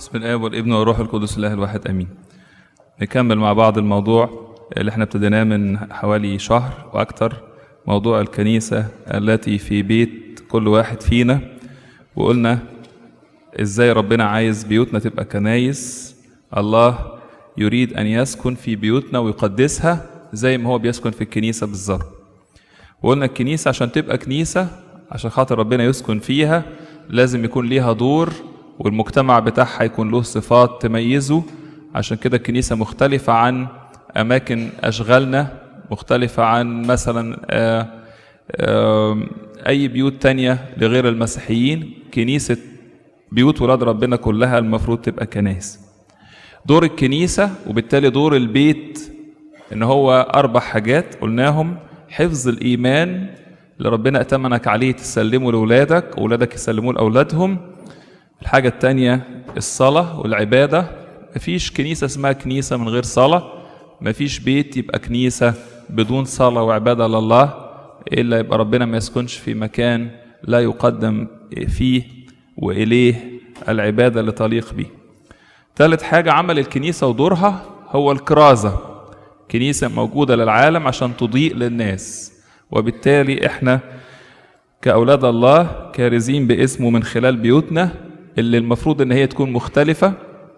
بسم الله والابن والروح القدس الله الواحد امين نكمل مع بعض الموضوع اللي احنا ابتديناه من حوالي شهر واكتر موضوع الكنيسة التي في بيت كل واحد فينا وقلنا ازاي ربنا عايز بيوتنا تبقى كنايس الله يريد ان يسكن في بيوتنا ويقدسها زي ما هو بيسكن في الكنيسة بالظبط وقلنا الكنيسة عشان تبقى كنيسة عشان خاطر ربنا يسكن فيها لازم يكون ليها دور والمجتمع بتاعها يكون له صفات تميزه عشان كده الكنيسة مختلفة عن أماكن أشغالنا مختلفة عن مثلا آآ آآ أي بيوت تانية لغير المسيحيين كنيسة بيوت ولاد ربنا كلها المفروض تبقى كنائس دور الكنيسة وبالتالي دور البيت إن هو أربع حاجات قلناهم حفظ الإيمان اللي ربنا ائتمنك عليه تسلمه لأولادك وأولادك يسلموه لأولادهم الحاجة التانية الصلاة والعبادة مفيش كنيسة اسمها كنيسة من غير صلاة مفيش بيت يبقى كنيسة بدون صلاة وعبادة لله إلا يبقى ربنا ما يسكنش في مكان لا يقدم فيه وإليه العبادة اللي تليق به ثالث حاجة عمل الكنيسة ودورها هو الكرازة كنيسة موجودة للعالم عشان تضيء للناس وبالتالي احنا كأولاد الله كارزين باسمه من خلال بيوتنا اللي المفروض ان هي تكون مختلفة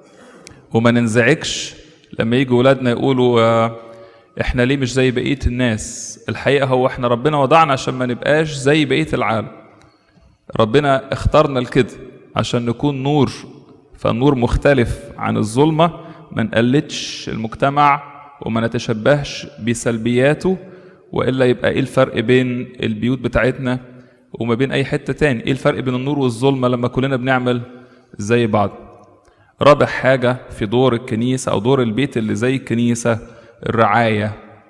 وما ننزعجش لما يجوا ولادنا يقولوا آه، احنا ليه مش زي بقية الناس الحقيقة هو احنا ربنا وضعنا عشان ما نبقاش زي بقية العالم ربنا اختارنا لكده عشان نكون نور فالنور مختلف عن الظلمة ما نقلدش المجتمع وما نتشبهش بسلبياته وإلا يبقى ايه الفرق بين البيوت بتاعتنا وما بين اي حتة تاني ايه الفرق بين النور والظلمة لما كلنا بنعمل زي بعض رابع حاجة في دور الكنيسة أو دور البيت اللي زي الكنيسة الرعاية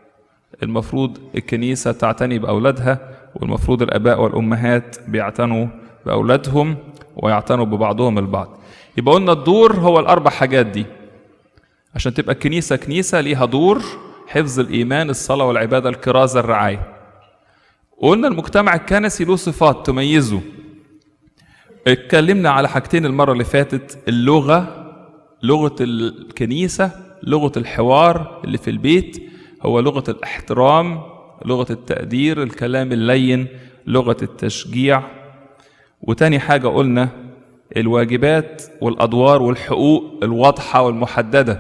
المفروض الكنيسة تعتني بأولادها والمفروض الآباء والأمهات بيعتنوا بأولادهم ويعتنوا ببعضهم البعض يبقى قلنا الدور هو الأربع حاجات دي عشان تبقى الكنيسة كنيسة ليها دور حفظ الإيمان الصلاة والعبادة الكرازة الرعاية وقلنا المجتمع الكنسي له صفات تميزه اتكلمنا على حاجتين المرة اللي فاتت اللغة لغة الكنيسة لغة الحوار اللي في البيت هو لغة الاحترام لغة التقدير الكلام اللين لغة التشجيع وتاني حاجة قلنا الواجبات والأدوار والحقوق الواضحة والمحددة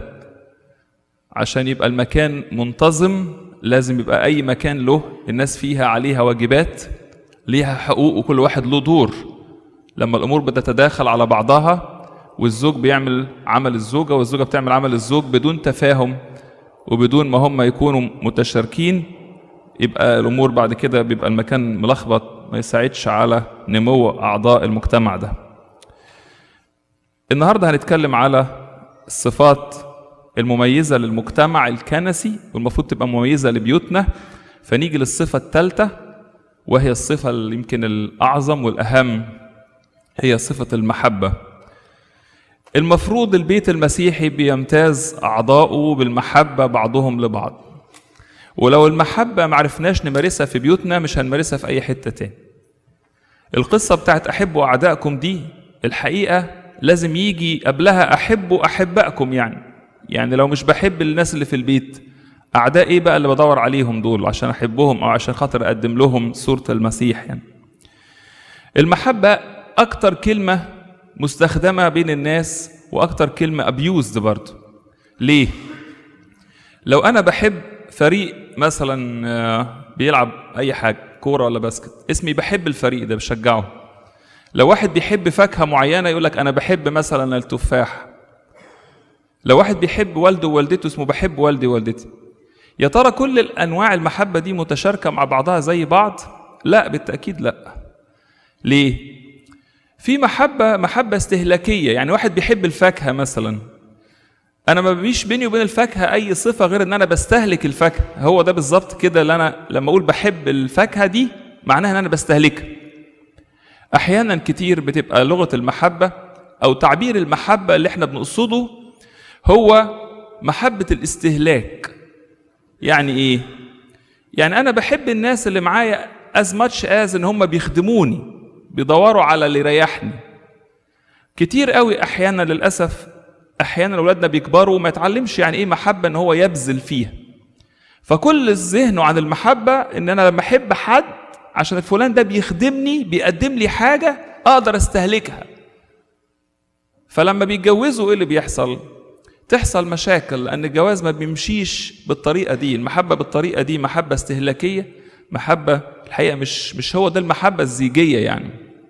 عشان يبقى المكان منتظم لازم يبقى أي مكان له الناس فيها عليها واجبات ليها حقوق وكل واحد له دور لما الامور بتتداخل على بعضها والزوج بيعمل عمل الزوجه والزوجه بتعمل عمل الزوج بدون تفاهم وبدون ما هم يكونوا متشاركين يبقى الامور بعد كده بيبقى المكان ملخبط ما يساعدش على نمو اعضاء المجتمع ده النهارده هنتكلم على الصفات المميزه للمجتمع الكنسي والمفروض تبقى مميزه لبيوتنا فنيجي للصفه الثالثه وهي الصفه اللي يمكن الاعظم والاهم هي صفة المحبة المفروض البيت المسيحي بيمتاز أعضاؤه بالمحبة بعضهم لبعض ولو المحبة معرفناش نمارسها في بيوتنا مش هنمارسها في أي حتة تاني القصة بتاعت أحبوا أعدائكم دي الحقيقة لازم يجي قبلها أحبوا أحبائكم يعني يعني لو مش بحب الناس اللي في البيت أعداء إيه بقى اللي بدور عليهم دول عشان أحبهم أو عشان خاطر أقدم لهم صورة المسيح يعني المحبة أكتر كلمة مستخدمة بين الناس وأكتر كلمة أبيوزد برضه ليه؟ لو أنا بحب فريق مثلا آه، بيلعب أي حاجة كورة ولا باسكت اسمي بحب الفريق ده بشجعه لو واحد بيحب فاكهة معينة يقول لك أنا بحب مثلا التفاح لو واحد بيحب والده ووالدته اسمه بحب والدي ووالدتي يا ترى كل الأنواع المحبة دي متشاركة مع بعضها زي بعض؟ لا بالتأكيد لا ليه؟ في محبة محبة استهلاكية يعني واحد بيحب الفاكهة مثلا أنا ما بيش بيني وبين الفاكهة أي صفة غير إن أنا بستهلك الفاكهة هو ده بالظبط كده اللي أنا لما أقول بحب الفاكهة دي معناها إن أنا بستهلكها أحيانا كتير بتبقى لغة المحبة أو تعبير المحبة اللي إحنا بنقصده هو محبة الاستهلاك يعني إيه؟ يعني أنا بحب الناس اللي معايا as much as إن هم بيخدموني بيدوروا على اللي يريحني كتير قوي احيانا للاسف احيانا اولادنا بيكبروا وما يتعلمش يعني ايه محبه ان هو يبذل فيها فكل ذهنه عن المحبه ان انا لما احب حد عشان الفلان ده بيخدمني بيقدم لي حاجه اقدر استهلكها فلما بيتجوزوا ايه اللي بيحصل تحصل مشاكل لان الجواز ما بيمشيش بالطريقه دي المحبه بالطريقه دي محبه استهلاكيه محبه الحقيقه مش مش هو ده المحبه الزيجيه يعني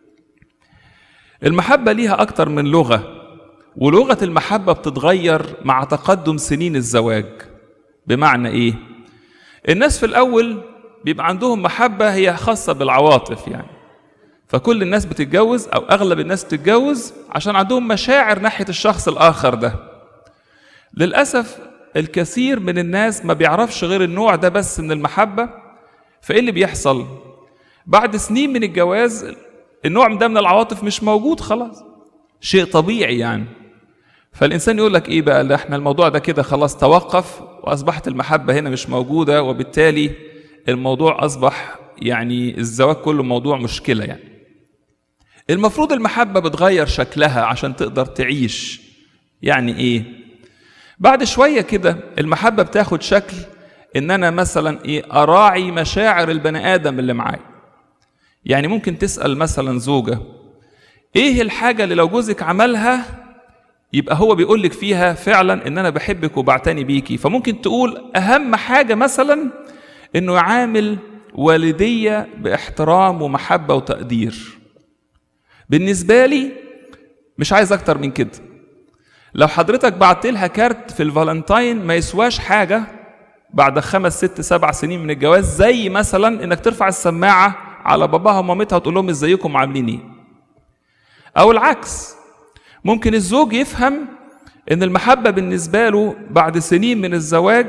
المحبه ليها اكتر من لغه ولغه المحبه بتتغير مع تقدم سنين الزواج بمعنى ايه الناس في الاول بيبقى عندهم محبه هي خاصه بالعواطف يعني فكل الناس بتتجوز او اغلب الناس بتتجوز عشان عندهم مشاعر ناحيه الشخص الاخر ده للاسف الكثير من الناس ما بيعرفش غير النوع ده بس من المحبه فايه اللي بيحصل بعد سنين من الجواز النوع ده من العواطف مش موجود خلاص شيء طبيعي يعني فالانسان يقول لك ايه بقى ده احنا الموضوع ده كده خلاص توقف واصبحت المحبه هنا مش موجوده وبالتالي الموضوع اصبح يعني الزواج كله موضوع مشكله يعني المفروض المحبه بتغير شكلها عشان تقدر تعيش يعني ايه بعد شويه كده المحبه بتاخد شكل ان انا مثلا ايه اراعي مشاعر البني ادم اللي معايا يعني ممكن تسال مثلا زوجه ايه الحاجه اللي لو جوزك عملها يبقى هو بيقول لك فيها فعلا ان انا بحبك وبعتني بيكي فممكن تقول اهم حاجه مثلا انه يعامل والديه باحترام ومحبه وتقدير بالنسبه لي مش عايز اكتر من كده لو حضرتك بعت لها كارت في الفالنتاين ما يسواش حاجه بعد خمس ست سبع سنين من الجواز زي مثلا انك ترفع السماعه على باباها ومامتها وتقول لهم ازيكم عاملين ايه او العكس ممكن الزوج يفهم ان المحبه بالنسبه له بعد سنين من الزواج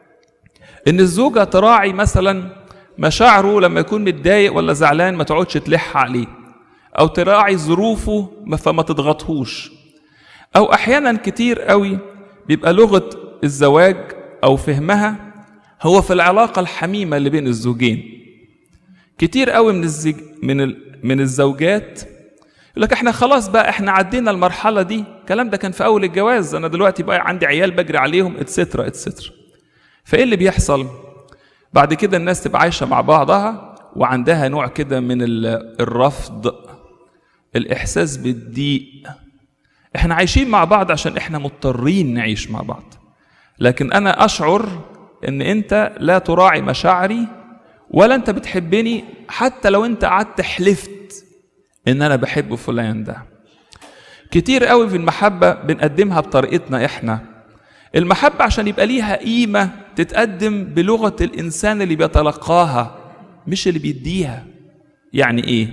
ان الزوجه تراعي مثلا مشاعره لما يكون متضايق ولا زعلان ما تقعدش تلح عليه او تراعي ظروفه فما تضغطهوش او احيانا كتير قوي بيبقى لغه الزواج او فهمها هو في العلاقه الحميمه اللي بين الزوجين كتير قوي من الزج... من ال... من الزوجات يقول لك احنا خلاص بقى احنا عدينا المرحله دي الكلام ده كان في اول الجواز انا دلوقتي بقى عندي عيال بجري عليهم اتسترا اتسترا فايه اللي بيحصل بعد كده الناس تبقى عايشه مع بعضها وعندها نوع كده من الرفض الاحساس بالضيق احنا عايشين مع بعض عشان احنا مضطرين نعيش مع بعض لكن انا اشعر ان انت لا تراعي مشاعري ولا انت بتحبني حتى لو انت قعدت حلفت ان انا بحب فلان ده كتير قوي في المحبة بنقدمها بطريقتنا احنا المحبة عشان يبقى ليها قيمة تتقدم بلغة الإنسان اللي بيتلقاها مش اللي بيديها يعني إيه؟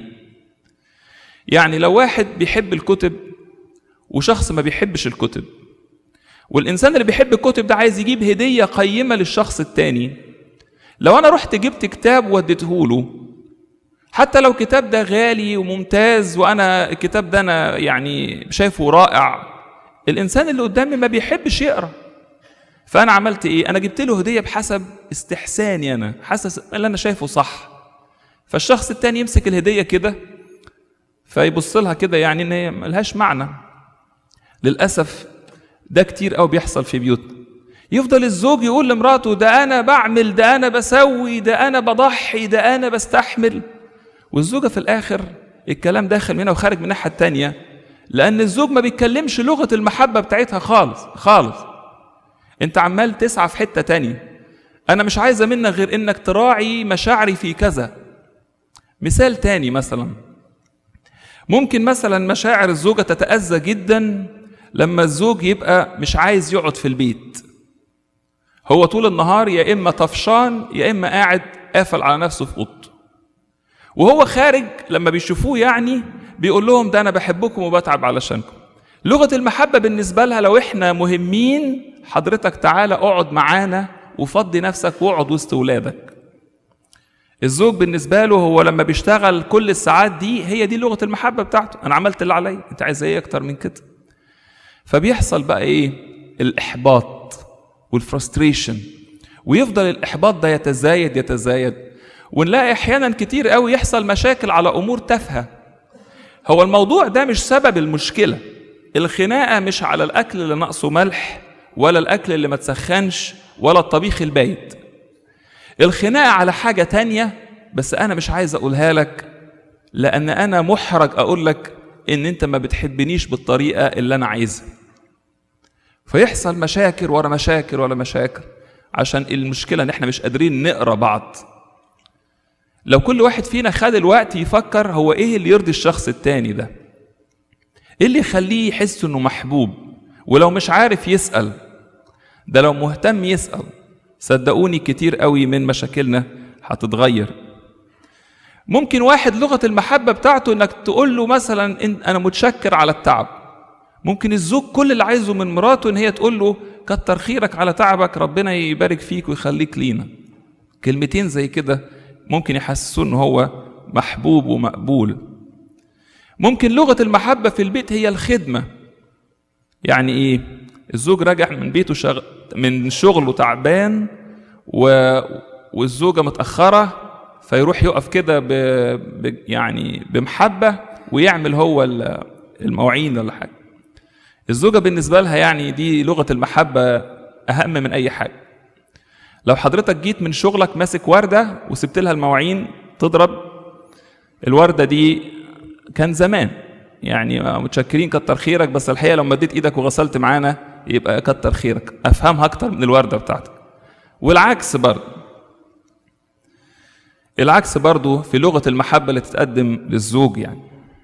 يعني لو واحد بيحب الكتب وشخص ما بيحبش الكتب والإنسان اللي بيحب الكتب ده عايز يجيب هدية قيمة للشخص التاني لو أنا رحت جبت كتاب واديته له حتى لو الكتاب ده غالي وممتاز وانا الكتاب ده انا يعني شايفه رائع الانسان اللي قدامي ما بيحبش يقرا فانا عملت ايه انا جبت له هديه بحسب استحساني انا حاسس اللي انا شايفه صح فالشخص التاني يمسك الهديه كده فيبص لها كده يعني ان هي ملهاش معنى للاسف ده كتير قوي بيحصل في بيوتنا يفضل الزوج يقول لمراته ده انا بعمل ده انا بسوي ده انا بضحي ده انا بستحمل والزوجة في الآخر الكلام داخل منها وخارج من الناحية التانية لأن الزوج ما بيتكلمش لغة المحبة بتاعتها خالص خالص أنت عمال تسعى في حتة تانية أنا مش عايزة منك غير إنك تراعي مشاعري في كذا مثال تاني مثلا ممكن مثلا مشاعر الزوجة تتأذى جدا لما الزوج يبقى مش عايز يقعد في البيت هو طول النهار يا إما طفشان يا إما قاعد قافل على نفسه في أوضته وهو خارج لما بيشوفوه يعني بيقول لهم ده انا بحبكم وبتعب علشانكم لغه المحبه بالنسبه لها لو احنا مهمين حضرتك تعالى اقعد معانا وفضي نفسك واقعد وسط ولادك الزوج بالنسبه له هو لما بيشتغل كل الساعات دي هي دي لغه المحبه بتاعته انا عملت اللي عليا انت عايز ايه اكتر من كده فبيحصل بقى ايه الاحباط والفرستريشن ويفضل الاحباط ده يتزايد يتزايد ونلاقي احيانا كتير قوي يحصل مشاكل على امور تافهه هو الموضوع ده مش سبب المشكله الخناقة مش على الأكل اللي ناقصه ملح ولا الأكل اللي ما تسخنش ولا الطبيخ البايت الخناقة على حاجة تانية بس أنا مش عايز أقولها لك لأن أنا محرج أقول لك إن أنت ما بتحبنيش بالطريقة اللي أنا عايزها فيحصل مشاكل ورا مشاكل ورا مشاكل عشان المشكلة إن إحنا مش قادرين نقرا بعض لو كل واحد فينا خد الوقت يفكر هو إيه اللي يرضي الشخص التاني ده إيه اللي يخليه يحس إنه محبوب ولو مش عارف يسأل ده لو مهتم يسأل صدقوني كتير قوي من مشاكلنا هتتغير ممكن واحد لغة المحبة بتاعته انك تقول له مثلا إن انا متشكر على التعب ممكن الزوج كل اللي عايزه من مراته ان هي تقول له كتر خيرك على تعبك ربنا يبارك فيك ويخليك لينا كلمتين زي كده ممكن يحسسوه ان هو محبوب ومقبول ممكن لغة المحبة في البيت هي الخدمة يعني ايه الزوج راجع من بيته شغ... من شغله تعبان و... والزوجة متأخرة فيروح يقف كده ب... ب... يعني بمحبة ويعمل هو المواعين ولا حاجة الزوجة بالنسبة لها يعني دي لغة المحبة أهم من أي حاجة لو حضرتك جيت من شغلك ماسك وردة وسبت لها المواعين تضرب الوردة دي كان زمان يعني متشكرين كتر خيرك بس الحقيقة لو مديت إيدك وغسلت معانا يبقى كتر خيرك أفهمها أكتر من الوردة بتاعتك والعكس برضه العكس برضه في لغة المحبة اللي تتقدم للزوج يعني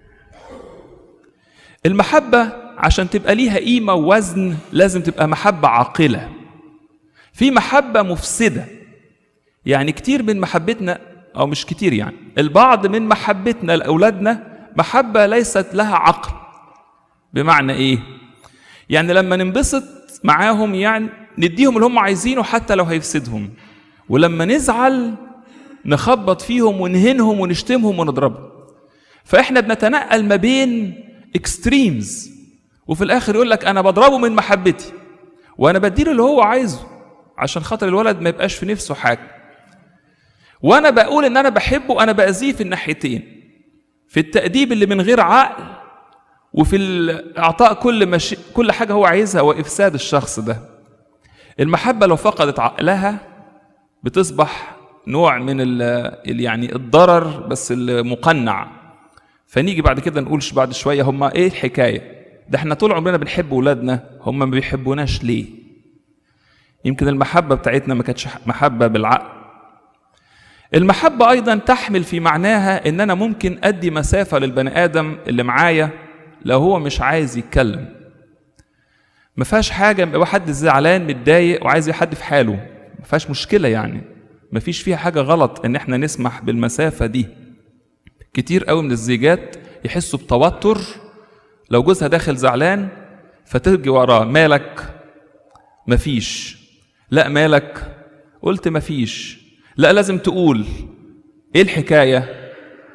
المحبة عشان تبقى ليها قيمة ووزن لازم تبقى محبة عاقلة في محبة مفسدة يعني كتير من محبتنا أو مش كتير يعني البعض من محبتنا لأولادنا محبة ليست لها عقل بمعنى إيه؟ يعني لما ننبسط معاهم يعني نديهم اللي هم عايزينه حتى لو هيفسدهم ولما نزعل نخبط فيهم ونهنهم ونشتمهم ونضربهم فاحنا بنتنقل ما بين اكستريمز وفي الاخر يقول لك انا بضربه من محبتي وانا بديله اللي هو عايزه عشان خاطر الولد ما يبقاش في نفسه حاجه وانا بقول ان انا بحبه انا باذيه في الناحيتين في التاديب اللي من غير عقل وفي اعطاء كل مش... كل حاجه هو عايزها وافساد الشخص ده المحبه لو فقدت عقلها بتصبح نوع من ال يعني الضرر بس المقنع فنيجي بعد كده نقول بعد شويه هم ايه الحكايه ده احنا طول عمرنا بنحب ولادنا هم ما بيحبوناش ليه يمكن المحبه بتاعتنا ما كانتش محبه بالعقل المحبه ايضا تحمل في معناها ان انا ممكن ادي مسافه للبني ادم اللي معايا لو هو مش عايز يتكلم ما فيهاش حاجه يبقى حد زعلان متضايق وعايز حد في حاله ما فيهاش مشكله يعني ما فيش فيها حاجه غلط ان احنا نسمح بالمسافه دي كتير قوي من الزيجات يحسوا بتوتر لو جوزها داخل زعلان فترجي وراه مالك مفيش لا مالك قلت مفيش لا لازم تقول ايه الحكايه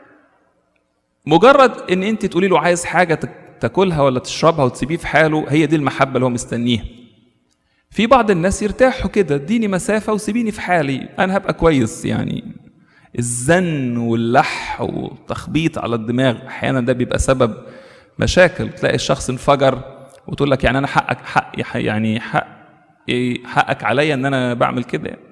مجرد ان انت تقولي له عايز حاجه تاكلها ولا تشربها وتسيبيه في حاله هي دي المحبه اللي هو مستنيها في بعض الناس يرتاحوا كده اديني مسافه وسيبيني في حالي انا هبقى كويس يعني الزن واللح والتخبيط على الدماغ احيانا ده بيبقى سبب مشاكل تلاقي الشخص انفجر وتقول لك يعني انا حقك حق يعني حق حقك عليا ان انا بعمل كده يعني.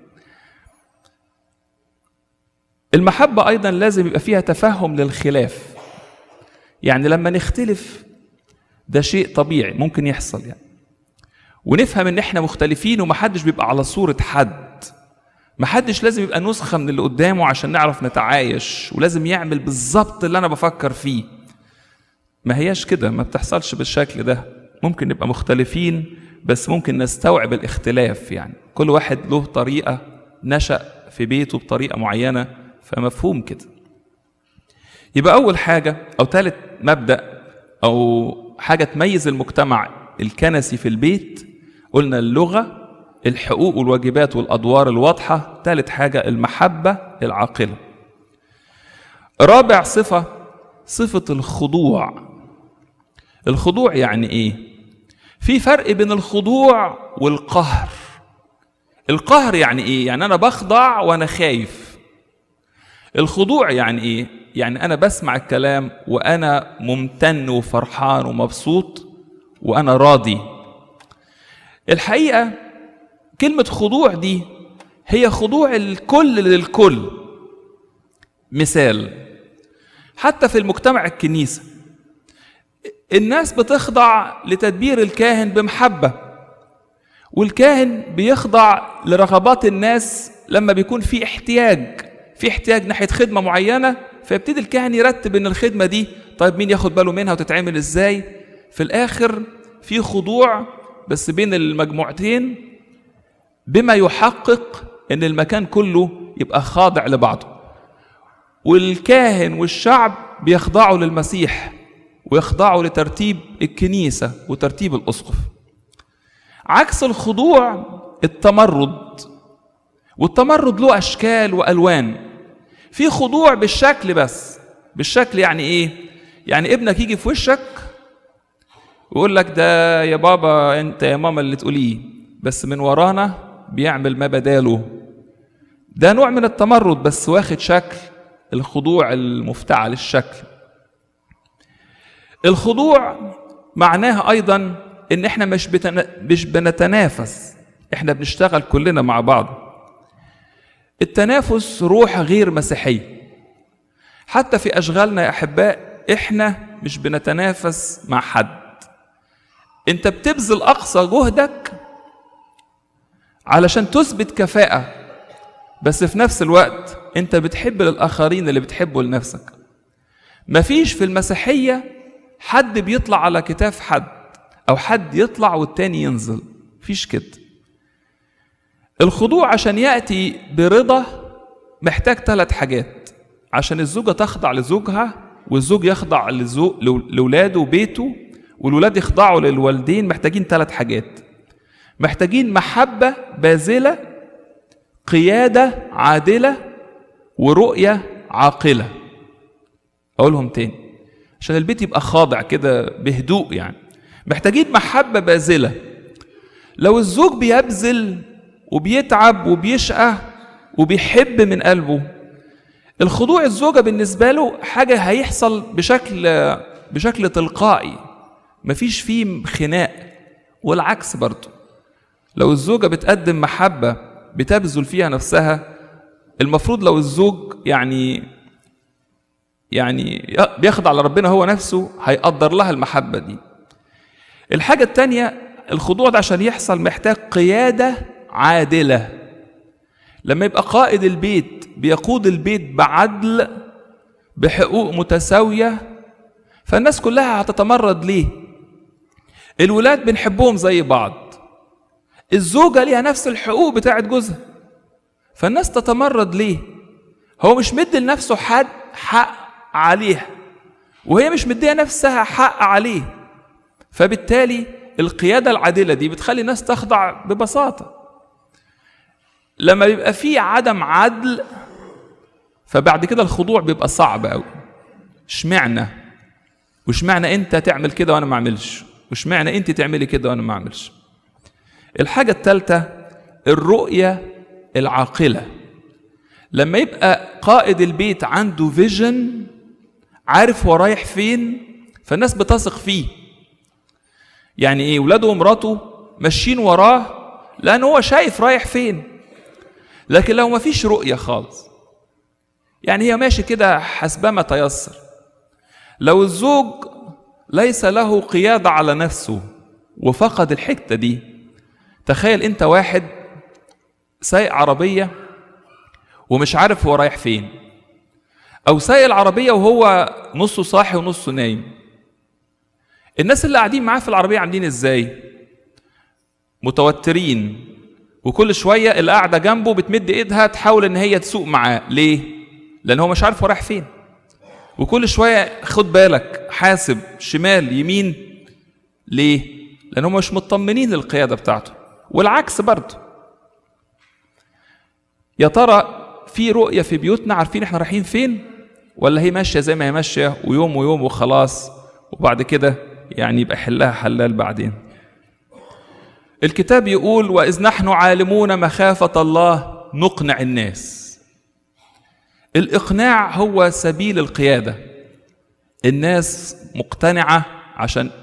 المحبة أيضا لازم يبقى فيها تفهم للخلاف يعني لما نختلف ده شيء طبيعي ممكن يحصل يعني ونفهم ان احنا مختلفين ومحدش بيبقى على صورة حد محدش لازم يبقى نسخة من اللي قدامه عشان نعرف نتعايش ولازم يعمل بالظبط اللي أنا بفكر فيه ما هياش كده ما بتحصلش بالشكل ده ممكن نبقى مختلفين بس ممكن نستوعب الاختلاف يعني كل واحد له طريقة نشأ في بيته بطريقة معينة فمفهوم كده يبقى أول حاجة أو ثالث مبدأ أو حاجة تميز المجتمع الكنسي في البيت قلنا اللغة الحقوق والواجبات والادوار الواضحه ثالث حاجه المحبه العاقله رابع صفه صفه الخضوع الخضوع يعني ايه في فرق بين الخضوع والقهر القهر يعني ايه يعني انا بخضع وانا خايف الخضوع يعني ايه يعني انا بسمع الكلام وانا ممتن وفرحان ومبسوط وانا راضي الحقيقه كلمه خضوع دي هي خضوع الكل للكل مثال حتى في المجتمع الكنيسه الناس بتخضع لتدبير الكاهن بمحبه والكاهن بيخضع لرغبات الناس لما بيكون في احتياج في احتياج ناحيه خدمه معينه فيبتدي الكاهن يرتب ان الخدمه دي طيب مين ياخد باله منها وتتعمل ازاي في الاخر في خضوع بس بين المجموعتين بما يحقق ان المكان كله يبقى خاضع لبعضه والكاهن والشعب بيخضعوا للمسيح ويخضعوا لترتيب الكنيسه وترتيب الاسقف عكس الخضوع التمرد والتمرد له اشكال والوان في خضوع بالشكل بس بالشكل يعني ايه يعني ابنك يجي في وشك ويقول لك ده يا بابا انت يا ماما اللي تقوليه بس من ورانا بيعمل ما بداله ده نوع من التمرد بس واخد شكل الخضوع المفتعل الشكل الخضوع معناها ايضا ان احنا مش بتنا... مش بنتنافس احنا بنشتغل كلنا مع بعض التنافس روح غير مسيحيه حتى في اشغالنا يا احباء احنا مش بنتنافس مع حد انت بتبذل اقصى جهدك علشان تثبت كفاءه بس في نفس الوقت انت بتحب للاخرين اللي بتحبه لنفسك مفيش في المسيحيه حد بيطلع على كتاف حد او حد يطلع والتاني ينزل مفيش كده الخضوع عشان ياتي برضا محتاج ثلاث حاجات عشان الزوجه تخضع لزوجها والزوج يخضع لزو... لاولاده وبيته والولاد يخضعوا للوالدين محتاجين ثلاث حاجات محتاجين محبه باذله قياده عادله ورؤيه عاقله اقولهم تاني عشان البيت يبقى خاضع كده بهدوء يعني محتاجين محبه باذله لو الزوج بيبذل وبيتعب وبيشقى وبيحب من قلبه الخضوع الزوجه بالنسبه له حاجه هيحصل بشكل بشكل تلقائي مفيش فيه خناق والعكس برضه لو الزوجه بتقدم محبه بتبذل فيها نفسها المفروض لو الزوج يعني يعني بيخضع لربنا هو نفسه هيقدر لها المحبه دي الحاجه الثانيه الخضوع ده عشان يحصل محتاج قياده عادله لما يبقى قائد البيت بيقود البيت بعدل بحقوق متساويه فالناس كلها هتتمرد ليه الولاد بنحبهم زي بعض الزوجه ليها نفس الحقوق بتاعت جوزها فالناس تتمرد ليه هو مش مدي لنفسه حد حق عليها وهي مش مديه نفسها حق عليه فبالتالي القياده العادله دي بتخلي الناس تخضع ببساطه لما بيبقى في عدم عدل فبعد كده الخضوع بيبقى صعب قوي اشمعنى واشمعنى انت تعمل كده وانا ما اعملش واشمعنى انت تعملي كده وانا ما اعملش الحاجه الثالثه الرؤيه العاقله لما يبقى قائد البيت عنده فيجن عارف هو رايح فين فالناس بتثق فيه يعني ايه ولاده ومراته ماشيين وراه لان هو شايف رايح فين لكن لو ما فيش رؤية خالص يعني هي ماشي كده حسبما تيسر لو الزوج ليس له قيادة على نفسه وفقد الحتة دي تخيل انت واحد سايق عربية ومش عارف هو رايح فين او سايق العربية وهو نصه صاحي ونصه نايم الناس اللي قاعدين معاه في العربية عاملين ازاي متوترين وكل شويه اللي قاعده جنبه بتمد ايدها تحاول ان هي تسوق معاه ليه لان هو مش عارف هو رايح فين وكل شويه خد بالك حاسب شمال يمين ليه لان هم مش مطمنين للقياده بتاعته والعكس برضه يا ترى في رؤيه في بيوتنا عارفين احنا رايحين فين ولا هي ماشيه زي ما هي ماشيه ويوم ويوم وخلاص وبعد كده يعني يبقى حلها حلال بعدين الكتاب يقول واذ نحن عالمون مخافه الله نقنع الناس الاقناع هو سبيل القياده الناس مقتنعه عشان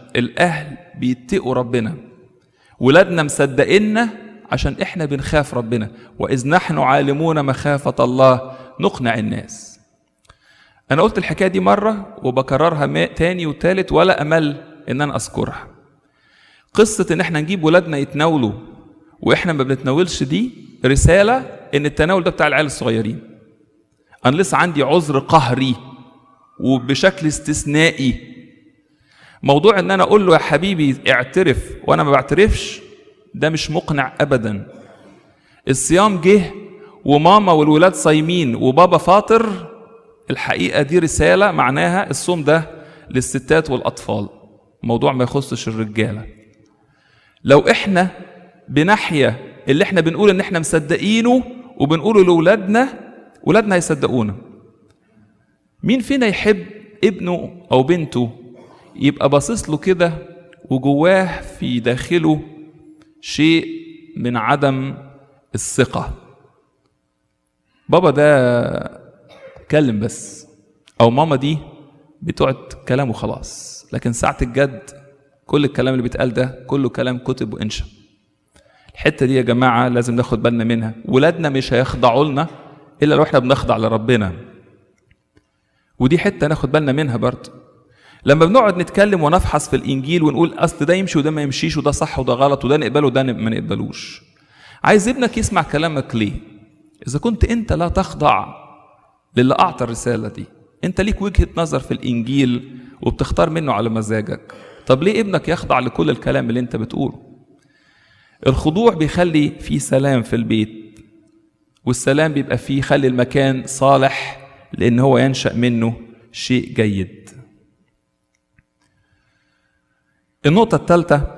الاهل بيتقوا ربنا ولادنا مصدقينا عشان احنا بنخاف ربنا واذ نحن عالمون مخافه الله نقنع الناس انا قلت الحكايه دي مره وبكررها ما- تاني وتالت ولا امل ان انا اذكرها قصه ان احنا نجيب ولادنا يتناولوا واحنا ما بنتناولش دي رساله ان التناول ده بتاع العيال الصغيرين انا لسه عندي عذر قهري وبشكل استثنائي موضوع ان انا اقول له يا حبيبي اعترف وانا ما بعترفش ده مش مقنع ابدا الصيام جه وماما والولاد صايمين وبابا فاطر الحقيقه دي رساله معناها الصوم ده للستات والاطفال موضوع ما يخصش الرجاله لو احنا بناحيه اللي احنا بنقول ان احنا مصدقينه وبنقوله لاولادنا ولادنا هيصدقونا مين فينا يحب ابنه او بنته يبقى باصص له كده وجواه في داخله شيء من عدم الثقة بابا ده كلم بس أو ماما دي بتقعد كلام وخلاص لكن ساعة الجد كل الكلام اللي بيتقال ده كله كلام كتب وإنشا الحتة دي يا جماعة لازم ناخد بالنا منها ولادنا مش هيخضعوا لنا إلا لو احنا بنخضع لربنا ودي حتة ناخد بالنا منها برضه لما بنقعد نتكلم ونفحص في الانجيل ونقول اصل ده يمشي وده ما يمشيش وده صح وده غلط وده نقبله وده ما نقبلوش عايز ابنك يسمع كلامك ليه اذا كنت انت لا تخضع للي اعطى الرساله دي انت ليك وجهه نظر في الانجيل وبتختار منه على مزاجك طب ليه ابنك يخضع لكل الكلام اللي انت بتقوله الخضوع بيخلي في سلام في البيت والسلام بيبقى فيه يخلي المكان صالح لان هو ينشا منه شيء جيد النقطة الثالثة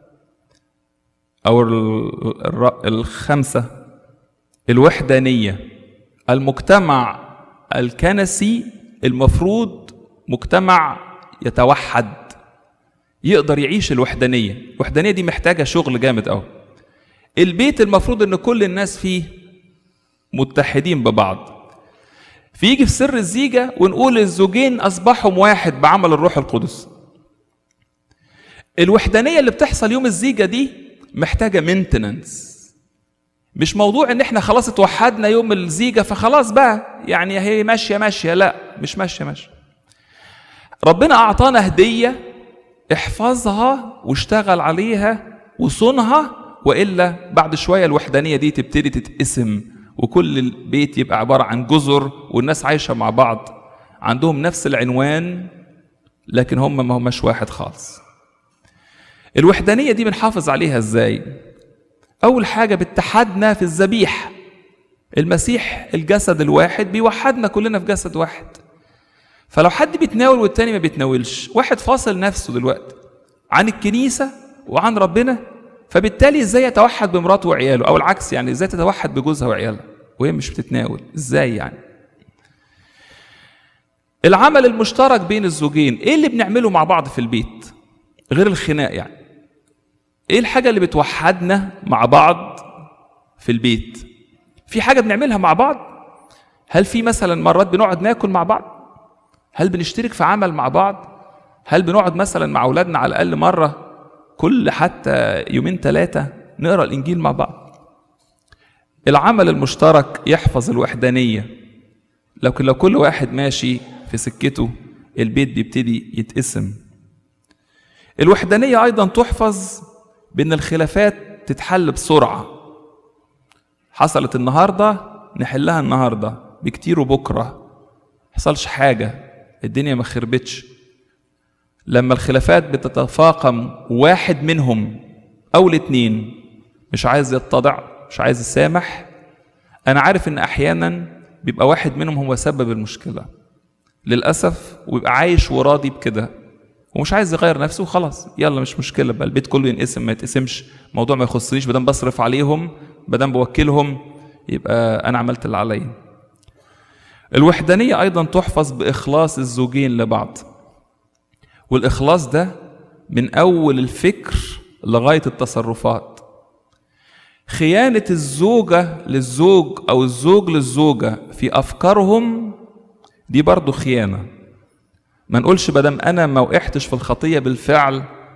أو ال- الر- الخامسة الوحدانية المجتمع الكنسي المفروض مجتمع يتوحد يقدر يعيش الوحدانية الوحدانية دي محتاجة شغل جامد أوي البيت المفروض ان كل الناس فيه متحدين ببعض فيجي في سر الزيجة ونقول الزوجين أصبحوا واحد بعمل الروح القدس الوحدانيه اللي بتحصل يوم الزيجه دي محتاجه مينتننس مش موضوع ان احنا خلاص اتوحدنا يوم الزيجه فخلاص بقى يعني هي ماشيه ماشيه لا مش ماشيه ماشيه ربنا اعطانا هديه احفظها واشتغل عليها وصونها والا بعد شويه الوحدانيه دي تبتدي تتقسم وكل البيت يبقى عباره عن جزر والناس عايشه مع بعض عندهم نفس العنوان لكن هم ما هماش واحد خالص الوحدانية دي بنحافظ عليها ازاي؟ أول حاجة باتحادنا في الذبيح المسيح الجسد الواحد بيوحدنا كلنا في جسد واحد فلو حد بيتناول والتاني ما بيتناولش واحد فاصل نفسه دلوقتي عن الكنيسة وعن ربنا فبالتالي ازاي يتوحد بمراته وعياله او العكس يعني ازاي تتوحد بجوزها وعيالها وهي مش بتتناول ازاي يعني العمل المشترك بين الزوجين ايه اللي بنعمله مع بعض في البيت غير الخناق يعني ايه الحاجه اللي بتوحدنا مع بعض في البيت في حاجه بنعملها مع بعض هل في مثلا مرات بنقعد ناكل مع بعض هل بنشترك في عمل مع بعض هل بنقعد مثلا مع اولادنا على الاقل مره كل حتى يومين ثلاثه نقرا الانجيل مع بعض العمل المشترك يحفظ الوحدانيه لكن لو كل واحد ماشي في سكته البيت بيبتدي يتقسم الوحدانية أيضا تحفظ بأن الخلافات تتحل بسرعة حصلت النهاردة نحلها النهاردة بكتير وبكرة حصلش حاجة الدنيا ما خربتش لما الخلافات بتتفاقم واحد منهم أو الاتنين مش عايز يتضع مش عايز يسامح أنا عارف إن أحيانا بيبقى واحد منهم هو سبب المشكلة للأسف ويبقى عايش وراضي بكده ومش عايز يغير نفسه وخلاص يلا مش مشكله بقى البيت كله ينقسم ما يتقسمش الموضوع ما يخصنيش بدل بصرف عليهم بدل بوكلهم يبقى انا عملت اللي عليا الوحدانيه ايضا تحفظ باخلاص الزوجين لبعض والاخلاص ده من اول الفكر لغايه التصرفات خيانه الزوجه للزوج او الزوج للزوجه في افكارهم دي برضو خيانه ما نقولش بدم انا ما وقعتش في الخطيه بالفعل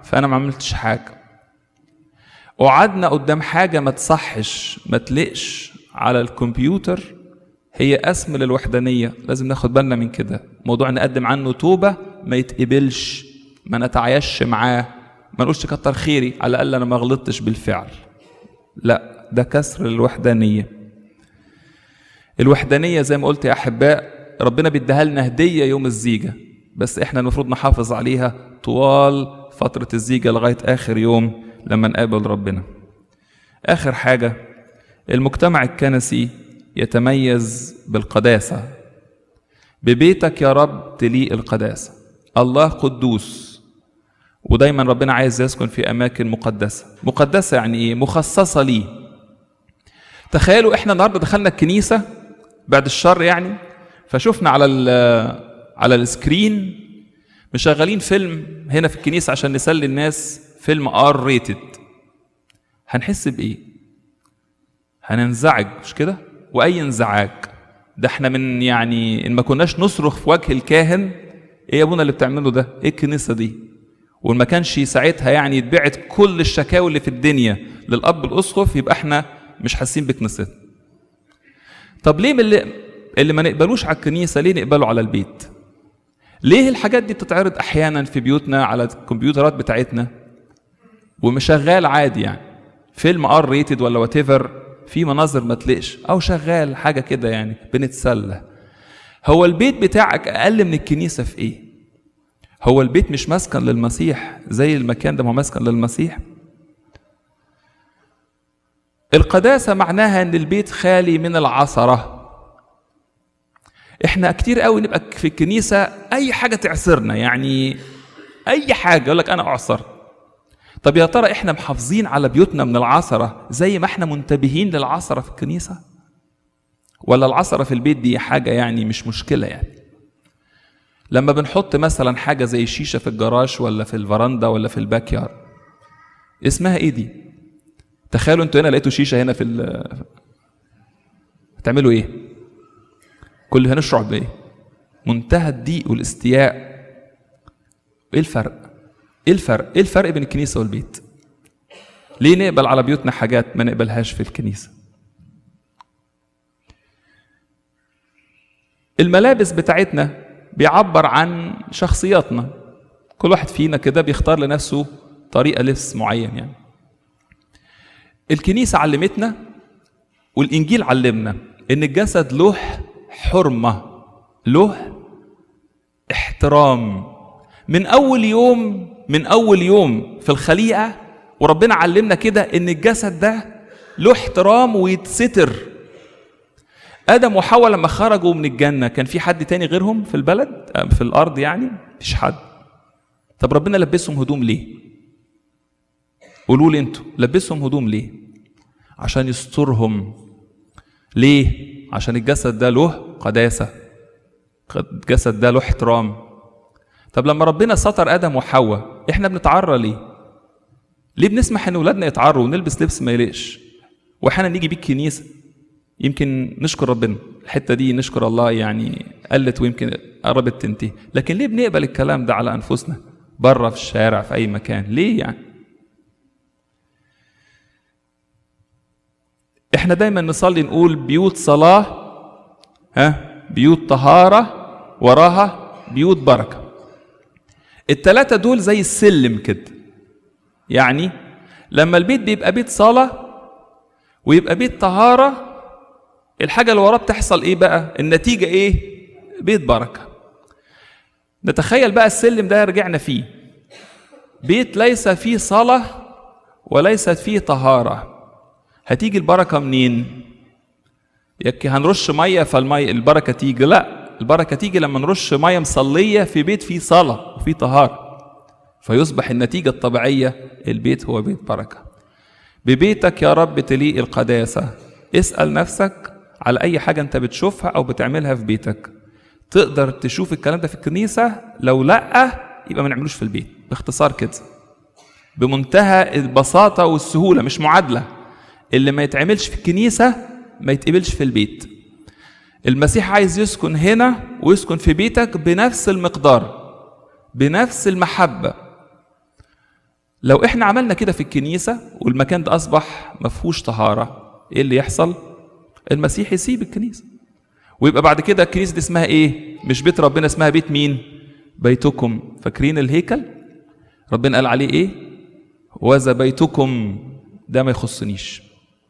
فانا ما عملتش حاجه قعدنا قدام حاجه ما تصحش ما تلقش على الكمبيوتر هي اسم للوحدانيه لازم ناخد بالنا من كده موضوع نقدم عنه توبه ما يتقبلش ما نتعايش معاه ما نقولش كتر خيري على الاقل انا ما غلطتش بالفعل لا ده كسر الوحدانيه الوحدانيه زي ما قلت يا احباء ربنا بيديها لنا هديه يوم الزيجه بس احنا المفروض نحافظ عليها طوال فتره الزيجه لغايه اخر يوم لما نقابل ربنا اخر حاجه المجتمع الكنسي يتميز بالقداسه ببيتك يا رب تليق القداسه الله قدوس ودايما ربنا عايز يسكن في اماكن مقدسه مقدسه يعني ايه مخصصه ليه تخيلوا احنا النهارده دخلنا الكنيسه بعد الشر يعني فشفنا على ال على السكرين مشغلين فيلم هنا في الكنيسه عشان نسلي الناس فيلم ار ريتد هنحس بايه هننزعج مش كده واي انزعاج ده احنا من يعني ان ما كناش نصرخ في وجه الكاهن ايه يا ابونا اللي بتعمله ده ايه الكنيسه دي وان ما كانش ساعتها يعني يتبعت كل الشكاوي اللي في الدنيا للاب الاسقف يبقى احنا مش حاسين بكنيستنا طب ليه من اللي, اللي ما نقبلوش على الكنيسه ليه نقبله على البيت ليه الحاجات دي بتتعرض احيانا في بيوتنا على الكمبيوترات بتاعتنا ومشغال عادي يعني فيلم ار ريتد ولا وات في مناظر ما تلقش او شغال حاجه كده يعني بنتسلى هو البيت بتاعك اقل من الكنيسه في ايه هو البيت مش مسكن للمسيح زي المكان ده ما هو مسكن للمسيح القداسة معناها ان البيت خالي من العثرة احنا كتير قوي نبقى في الكنيسة اي حاجة تعصرنا يعني اي حاجة يقول لك انا اعصر طب يا ترى احنا محافظين على بيوتنا من العثرة زي ما احنا منتبهين للعثرة في الكنيسة ولا العثرة في البيت دي حاجة يعني مش مشكلة يعني لما بنحط مثلا حاجة زي الشيشة في الجراج ولا في الفرندا ولا في الباك يارد اسمها ايه دي تخيلوا انتوا هنا لقيتوا شيشة هنا في ال هتعملوا ايه كل هنشرب بايه منتهى الضيق والاستياء ايه الفرق ايه الفرق ايه الفرق بين الكنيسة والبيت ليه نقبل على بيوتنا حاجات ما نقبلهاش في الكنيسة الملابس بتاعتنا بيعبر عن شخصياتنا كل واحد فينا كده بيختار لنفسه طريقة لبس معين يعني الكنيسة علمتنا والإنجيل علمنا إن الجسد له حرمة له احترام من أول يوم من أول يوم في الخليقة وربنا علمنا كده إن الجسد ده له احترام ويتستر ادم وحواء لما خرجوا من الجنه كان في حد تاني غيرهم في البلد في الارض يعني مفيش حد طب ربنا لبسهم هدوم ليه قولوا لي انتوا لبسهم هدوم ليه عشان يسترهم ليه عشان الجسد ده له قداسه الجسد ده له احترام طب لما ربنا ستر ادم وحواء احنا بنتعرى ليه ليه بنسمح ان اولادنا يتعروا ونلبس لبس ما يليقش واحيانا نيجي بيه الكنيسه يمكن نشكر ربنا الحته دي نشكر الله يعني قلت ويمكن قربت تنتهي لكن ليه بنقبل الكلام ده على انفسنا بره في الشارع في اي مكان ليه يعني احنا دايما نصلي نقول بيوت صلاه ها بيوت طهاره وراها بيوت بركه التلاتة دول زي السلم كده يعني لما البيت بيبقى بيت صلاه ويبقى بيت طهاره الحاجة اللي وراه بتحصل ايه بقى؟ النتيجة ايه؟ بيت بركة. نتخيل بقى السلم ده رجعنا فيه. بيت ليس فيه صلاة وليست فيه طهارة. هتيجي البركة منين؟ يكي هنرش مية فالمية البركة تيجي، لا البركة تيجي لما نرش مية مصلية في بيت فيه صلاة وفيه طهارة. فيصبح النتيجة الطبيعية البيت هو بيت بركة. ببيتك يا رب تليق القداسة. اسأل نفسك على اي حاجه انت بتشوفها او بتعملها في بيتك تقدر تشوف الكلام ده في الكنيسه لو لا يبقى ما نعملوش في البيت باختصار كده بمنتهى البساطه والسهوله مش معادله اللي ما يتعملش في الكنيسه ما يتقبلش في البيت المسيح عايز يسكن هنا ويسكن في بيتك بنفس المقدار بنفس المحبه لو احنا عملنا كده في الكنيسة والمكان ده أصبح مفهوش طهارة ايه اللي يحصل؟ المسيح يسيب الكنيسة ويبقى بعد كده الكنيسة دي اسمها ايه؟ مش بيت ربنا اسمها بيت مين؟ بيتكم فاكرين الهيكل؟ ربنا قال عليه ايه؟ وذا بيتكم ده ما يخصنيش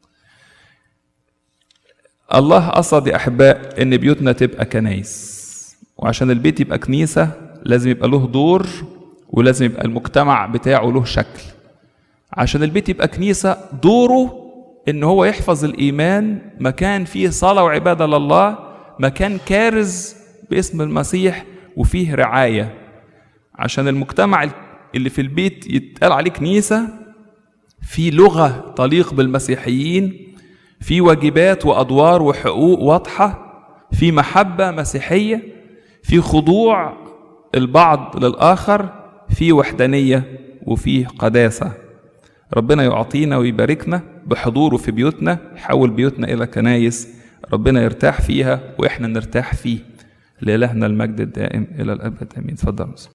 الله قصد يا احباء ان بيوتنا تبقى كنايس وعشان البيت يبقى كنيسه لازم يبقى له دور ولازم يبقى المجتمع بتاعه له شكل عشان البيت يبقى كنيسه دوره ان هو يحفظ الايمان مكان فيه صلاه وعباده لله مكان كارز باسم المسيح وفيه رعايه عشان المجتمع اللي في البيت يتقال عليه كنيسه في لغه تليق بالمسيحيين في واجبات وادوار وحقوق واضحه في محبه مسيحيه في خضوع البعض للاخر في وحدانيه وفي قداسه ربنا يعطينا ويباركنا بحضوره في بيوتنا يحول بيوتنا الى كنايس ربنا يرتاح فيها واحنا نرتاح فيه لإلهنا المجد الدائم الى الابد امين اتفضل